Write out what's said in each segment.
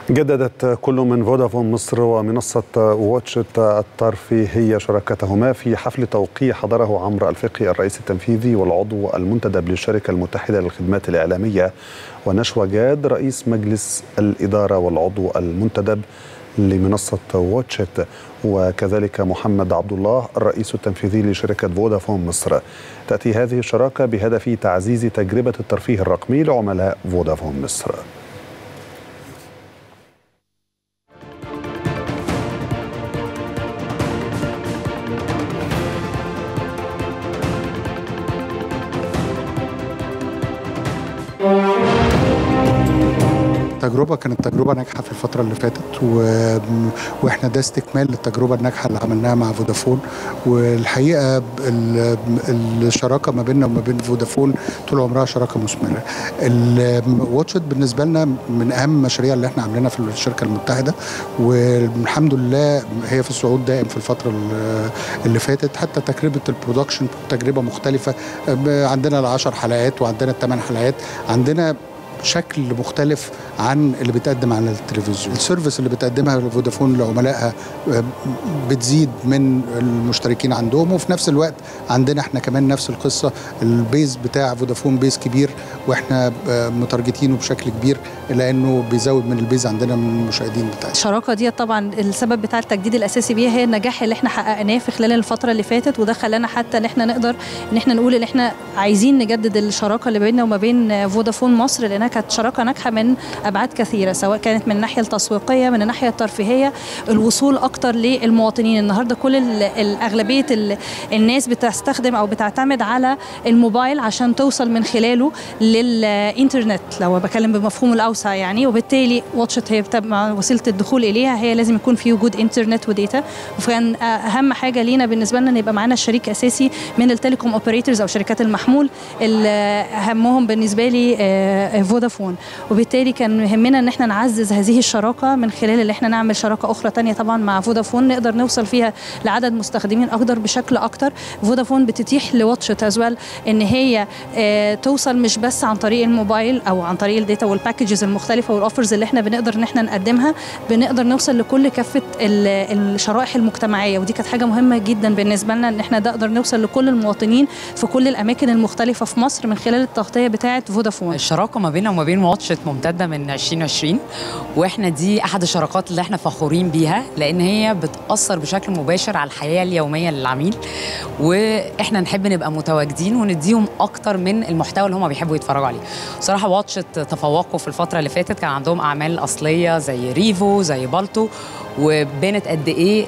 جددت كل من فودافون مصر ومنصة واتشت الترفيهية شراكتهما في حفل توقيع حضره عمرو الفقي الرئيس التنفيذي والعضو المنتدب للشركة المتحدة للخدمات الإعلامية ونشوى جاد رئيس مجلس الإدارة والعضو المنتدب لمنصة واتشت وكذلك محمد عبد الله الرئيس التنفيذي لشركة فودافون مصر تأتي هذه الشراكة بهدف تعزيز تجربة الترفيه الرقمي لعملاء فودافون مصر التجربة كانت تجربة ناجحة في الفترة اللي فاتت و... واحنا ده استكمال للتجربة الناجحة اللي عملناها مع فودافون والحقيقة ال... الشراكة ما بيننا وما بين فودافون طول عمرها شراكة مثمرة. الواتشت بالنسبة لنا من أهم المشاريع اللي احنا عاملينها في الشركة المتحدة والحمد لله هي في الصعود دائم في الفترة اللي فاتت حتى تجربة البرودكشن تجربة مختلفة عندنا العشر حلقات وعندنا الثمان حلقات عندنا شكل مختلف عن اللي بيتقدم على التلفزيون السيرفيس اللي بتقدمها فودافون لعملائها بتزيد من المشتركين عندهم وفي نفس الوقت عندنا احنا كمان نفس القصة البيز بتاع فودافون بيز كبير واحنا متارجتينه بشكل كبير لانه بيزود من البيز عندنا من المشاهدين بتاعتنا الشراكة دي طبعا السبب بتاع التجديد الاساسي بيها هي النجاح اللي احنا حققناه في خلال الفترة اللي فاتت وده خلانا حتى ان احنا نقدر ان احنا نقول ان احنا عايزين نجدد الشراكة اللي بيننا وما بين فودافون مصر لانها كانت شراكه ناجحه من ابعاد كثيره سواء كانت من الناحيه التسويقيه من الناحيه الترفيهيه الوصول اكتر للمواطنين النهارده كل الاغلبيه الناس بتستخدم او بتعتمد على الموبايل عشان توصل من خلاله للانترنت لو بكلم بمفهومه الاوسع يعني وبالتالي واتشت هي وسيله الدخول اليها هي لازم يكون في وجود انترنت وديتا وكان اهم حاجه لينا بالنسبه لنا ان يبقى معانا شريك اساسي من التليكوم اوبريتورز او شركات المحمول اهمهم بالنسبه لي فودافون وبالتالي كان يهمنا ان احنا نعزز هذه الشراكه من خلال ان احنا نعمل شراكه اخرى تانية طبعا مع فودافون نقدر نوصل فيها لعدد مستخدمين اكتر بشكل اكتر فودافون بتتيح لواتشت ازوال ان هي اه توصل مش بس عن طريق الموبايل او عن طريق الداتا والباكجز المختلفه والاوفرز اللي احنا بنقدر ان احنا نقدمها بنقدر نوصل لكل كافه الشرائح المجتمعيه ودي كانت حاجه مهمه جدا بالنسبه لنا ان احنا نقدر نوصل لكل المواطنين في كل الاماكن المختلفه في مصر من خلال التغطيه بتاعه فودافون الشراكه ما بيننا وما بين واتشت ممتده من 2020 واحنا دي احد الشراكات اللي احنا فخورين بيها لان هي بتاثر بشكل مباشر على الحياه اليوميه للعميل واحنا نحب نبقى متواجدين ونديهم اكتر من المحتوى اللي هم بيحبوا يتفرجوا عليه صراحه واتشت تفوقوا في الفتره اللي فاتت كان عندهم اعمال اصليه زي ريفو زي بالتو وبانت قد ايه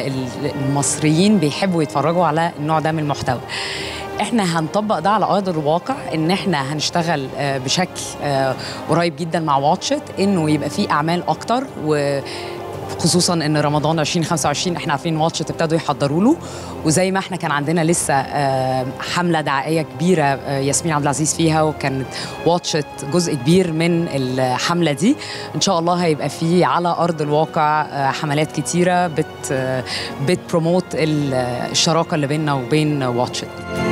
المصريين بيحبوا يتفرجوا على النوع ده من المحتوى احنا هنطبق ده على ارض الواقع ان احنا هنشتغل بشكل قريب جدا مع واتشت انه يبقى في اعمال اكتر و خصوصا ان رمضان 2025 احنا عارفين واتشت ابتدوا يحضروا له وزي ما احنا كان عندنا لسه حمله دعائيه كبيره ياسمين عبد العزيز فيها وكانت واتشت جزء كبير من الحمله دي ان شاء الله هيبقى في على ارض الواقع حملات كتيره بت بتبروموت الشراكه اللي بيننا وبين واتشت